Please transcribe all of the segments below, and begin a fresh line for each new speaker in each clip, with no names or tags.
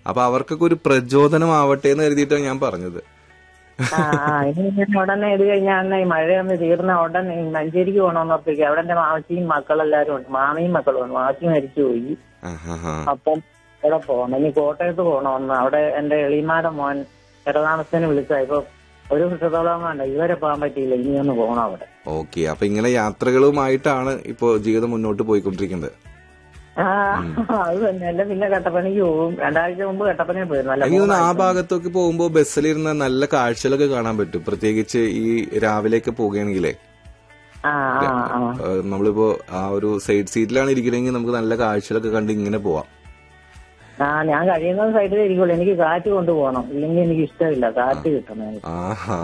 അപ്പൊ അവർക്കൊക്കെ ഒരു പ്രചോദനമാവട്ടെ എന്ന് കരുതിയിട്ടാണ് ഞാൻ പറഞ്ഞത്
ആ ആ ഇനി ഞാൻ ഉടനെ ഇത് കഴിഞ്ഞാൽ ഈ മഴയൊന്ന് തീർന്ന ഉടനെ ഈ മഞ്ചേരിക്ക് പോകണമെന്ന് ഓർപ്പിക്കുക അവിടെ എന്റെ മാമച്ചിയും മക്കളെല്ലാരും ഉണ്ട് മാമിയും മക്കളും ഉണ്ട് മാമച്ചി മരിച്ചുപോയി
ആഹാഹാ.
അപ്പം അവിടെ പോകണം ഇനി കോട്ടയത്ത് പോകണമെന്ന് അവിടെ എന്റെ എളിമാടെ മോൻ ഇടതാമസത്തിന് വിളിച്ച ഇപ്പൊ ഒരു വർഷത്തോളം വേണ്ട ഇതുവരെ പോകാൻ പറ്റിയില്ല ഇനി ഒന്ന് പോകണം അവിടെ
ഓക്കെ അപ്പൊ ഇങ്ങനെ യാത്രകളുമായിട്ടാണ് ഇപ്പോ ജീവിതം മുന്നോട്ട് പോയിക്കൊണ്ടിരിക്കുന്നത്
ആ അത് തന്നെ അല്ല പിന്നെ കട്ടപ്പനയ്ക്ക് പോകും രണ്ടാഴ്ച മുമ്പ് കട്ടപ്പനയിൽ പോയിരുന്നു അല്ല
എനിക്ക് തോന്നുന്നു ആ ഭാഗത്തൊക്കെ പോകുമ്പോ ബസ്സിലിരുന്ന നല്ല കാഴ്ചകളൊക്കെ കാണാൻ പറ്റും പ്രത്യേകിച്ച് ഈ രാവിലെയൊക്കെ പോവുകയാണെങ്കിലേ
ആ ആ ആ
ഏഹ് നമ്മളിപ്പോ ആ ഒരു സൈഡ് സീറ്റിലാണ് ഇരിക്കണമെങ്കിൽ നമുക്ക് നല്ല കാഴ്ചകളൊക്കെ കണ്ട് ഇങ്ങനെ പോവാം
ആ ഞാൻ കഴിയുന്നത് സൈഡിൽ ഇരിക്കുള്ളൂ എനിക്ക് കാറ്റ് കൊണ്ടുപോകണം ഇല്ലെങ്കിൽ എനിക്ക് ഇഷ്ടമില്ല കാറ്റ് കിട്ടണം എനിക്ക്.
ആഹാ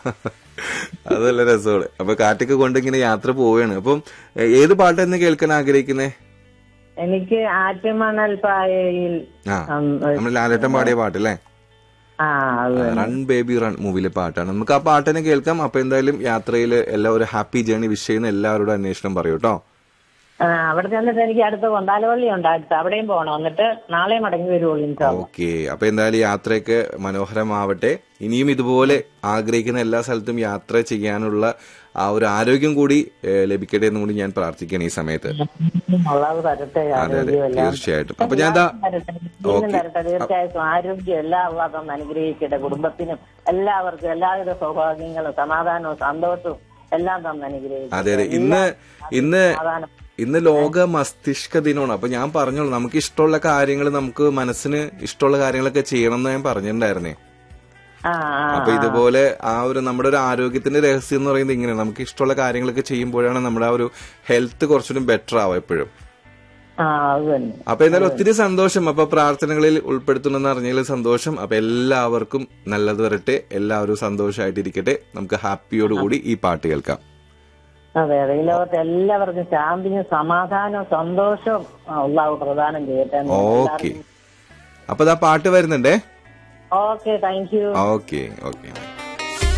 അതല്ല രസമാണ് അപ്പൊ കാറ്റൊക്കെ കൊണ്ട് ഇങ്ങനെ യാത്ര പോവുകയാണ് അപ്പം ഏ- ഏത് പാട്ടായിരുന്നു കേൾക്കാൻ ആഗ്രഹിക്കുന്നേ
എനിക്ക് ആറ്റുമണൽ പായയിൽ
ആ
ഉം,
നമ്മൾ ലാലേട്ടൻ പാടിയ പാട്ടല്ലേ
ആ അത് തന്നെ.
റൺ ബേബി റൺ മൂവിയിലെ പാട്ടാണ് നമുക്ക് ആ പാട്ടിനെ കേൾക്കാം അപ്പൊ എന്തായാലും യാത്രയിൽ എല്ലാവരും ഹാപ്പി ജേണി വിഷ് ചെയ്യുന്ന എല്ലാവരോടും അന്വേഷണം പറയൂ കേട്ടോ
ആ, അവിടെ ചെന്നിട്ട് എനിക്ക് അടുത്ത് കൊണ്ടാലവള്ളി ഉണ്ട് അടുത്ത് അവിടെയും പോകണം എന്നിട്ട് നാളെ മടങ്ങി വരുവുള്ളൂ ഇൻഷാ അള്ളാ.
ഓക്കെ അപ്പൊ എന്തായാലും യാത്രയൊക്കെ മനോഹരമാവട്ടെ ഇനിയും ഇതുപോലെ ആഗ്രഹിക്കുന്ന എല്ലാ സ്ഥലത്തും യാത്ര ചെയ്യാനുള്ള ആ ഒരു ആരോഗ്യം കൂടി ഏ, ലഭിക്കട്ടെ എന്നും കൂടി ഞാൻ പ്രാർത്ഥിക്കണം ഈ സമയത്ത്
അള്ളാഹു തരട്ടെ
അതെ അതെ
ആരോഗ്യമെല്ലാം
തീർച്ചയായിട്ടും അപ്പൊ ഞാൻ ദാ
തരട്ടെ ജീവനും തരട്ടെ തീർച്ചയായിട്ടും ആരോഗ്യം എല്ലാ അള്ളാഹും അനുഗ്രഹിക്കട്ടെ കുടുംബത്തിനും എല്ലാവർക്കും എല്ലാവിധ സൗഭാഗ്യങ്ങളും സമാധാനവും സന്തോഷവും എല്ലാം തന്നെ അനുഗ്രഹിക്കട്ടെ
അതെ അതെ ഇന്ന് ഇന്ന്
സമാധാനം
ഇന്ന് ലോക മസ്തിഷ്ക ദിനമാണ് അപ്പൊ ഞാൻ പറഞ്ഞോളൂ നമുക്ക് ഇഷ്ടമുള്ള കാര്യങ്ങൾ നമുക്ക് മനസ്സിന് ഇഷ്ടമുള്ള കാര്യങ്ങളൊക്കെ ചെയ്യണം എന്ന് ഞാൻ പറഞ്ഞിട്ടുണ്ടായിരുന്നേ
ആ ആ
അപ്പൊ ഇതുപോലെ ആ ഒരു നമ്മുടെ ഒരു ആരോഗ്യത്തിന്റെ രഹസ്യം എന്ന് പറയുന്നത് ഇങ്ങനെ നമുക്ക് ഇഷ്ടമുള്ള കാര്യങ്ങളൊക്കെ ചെയ്യുമ്പോഴാണ് നമ്മുടെ ആ ഒരു ഹെൽത്ത് കുറച്ചുകൂടി ബെറ്റർ ആവുക എപ്പോഴും
ആ അത് തന്നെ
അപ്പൊ എന്തായാലും ഒത്തിരി സന്തോഷം അപ്പൊ പ്രാർത്ഥനകളിൽ ഉൾപ്പെടുത്തണമെന്ന് അറിഞ്ഞതിൽ സന്തോഷം അപ്പൊ എല്ലാവർക്കും നല്ലത് വരട്ടെ എല്ലാവരും സന്തോഷമായിട്ടിരിക്കട്ടെ നമുക്ക് ഹാപ്പിയോടുകൂടി ഈ പാട്ട് കേൾക്കാം
അതെ അതെ ഈ ലോകത്ത് എല്ലാവർക്കും ശാന്തിയും സമാധാനവും സന്തോഷവും അള്ളാഹു പ്രദാനം ചെയ്യട്ടെ എന്ന്
ഓക്കെ അപ്പൊ ഇതാ പാട്ട് വരുന്നുണ്ടേ
okay thank you
okay okay